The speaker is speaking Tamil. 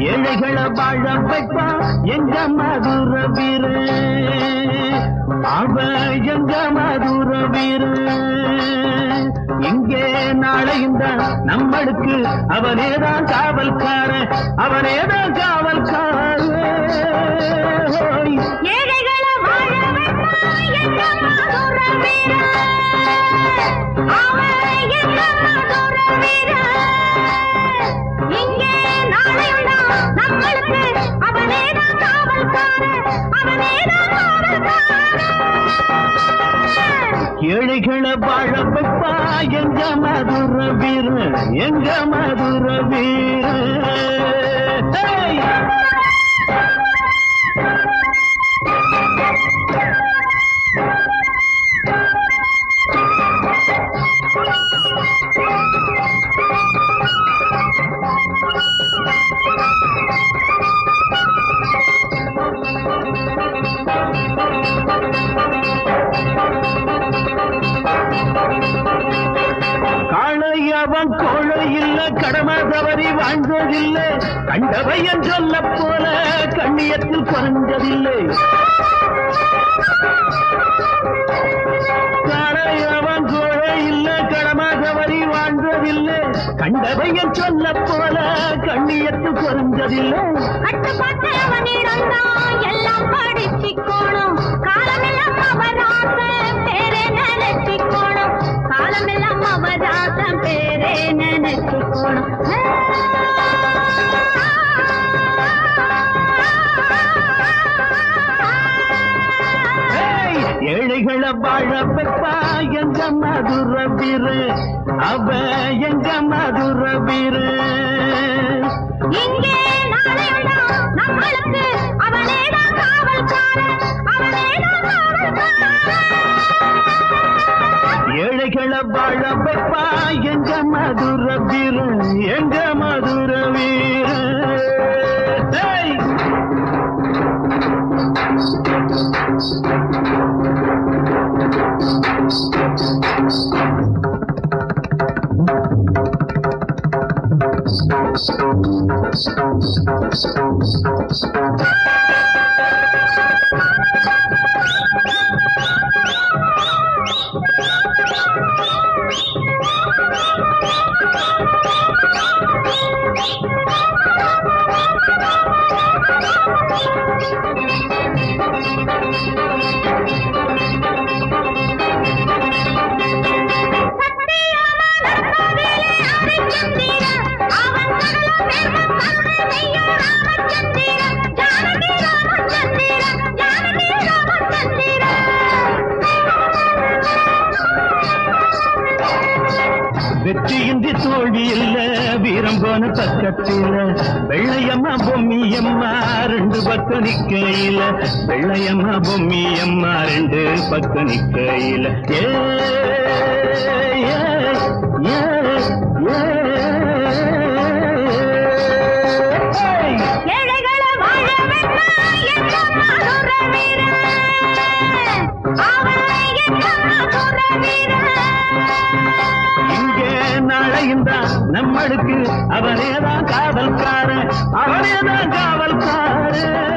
ஏழைகளை வாழ வைப்பா எங்க மதுர வீரு அவ எங்க மதுர வீரு இங்கே நாளையும் தான் நம்மளுக்கு அவனேதான் காவல்காரன் அவனேதான் காவல்காரன் ஏழைகளை வாழ வைத்தான் எங்க மதுர வீரன். அவன் எங்க மதுர வீரன். இங்கே நாளையுண்டாம் நம்மளுக்கு அவனேதான் காவல்காரன். அவனேதான் காவல்காரன். ஏழைகளை வாழ வைப்பா எங்க மதுர வீரு எங்க மதுர வீரு ஹேய்! காளையவன் கோழை இல்ல கடமை தவறி வாழ்ந்ததில்லை கண்டவையன் சொல்ல போல கண்ணியத்தில் குறைஞ்சதில்லை காளையவன் கோழை இல்ல கடமை தவறி வாழ்ந்ததில்லை கண்டவையன் சொல்ல போல கண்ணியத்தில் குறைஞ்சதில்லை கட்டுப்பாட்டு அவனிடம்தான் எல்லாம் படிச்சுக்கோணும். காலமெல்லாம் அவராசம் பேரே நினைச்சுக்கோணும். காலமெல்லாம் அவராசம் பேரே நினைச்சுக்கோணும். ஏய், ஏழைகளை வாழ பெப்பா எங்க மதுர வீரு அவ எங்க மதுர வீரு இங்கே நாளையுண்டாம் நம்மளுக்கு அவனேதான் காவல்காரன். அவனேதான் காவல்காரன். ஏழைகளை வாழ பெப்பா எங்க மதுர வீரு எங்க மதுர வீரு ஏய்! வெற்றியின்றி தோல்வி இல்ல வீரம் போன பக்கத்தில வெள்ளையம்மா பொம்மியம்மா ரெண்டு பக்கம் நிக்கையில வெள்ளையம்மா பொம்மியம்மா ரெண்டு பக்கம் நிக்கையில ஏ ஏ, ஏ, ஏ, ஏய்! ஏழைகளை வாழ வைத்தான் எங்க மதுர வீரன். அவன் எங்க மதுர வீரன். இங்கே நாளையும் தான் நம்மளுக்கு அவனேதான் காவல்காரன் அவனேதான் காவல்காரன்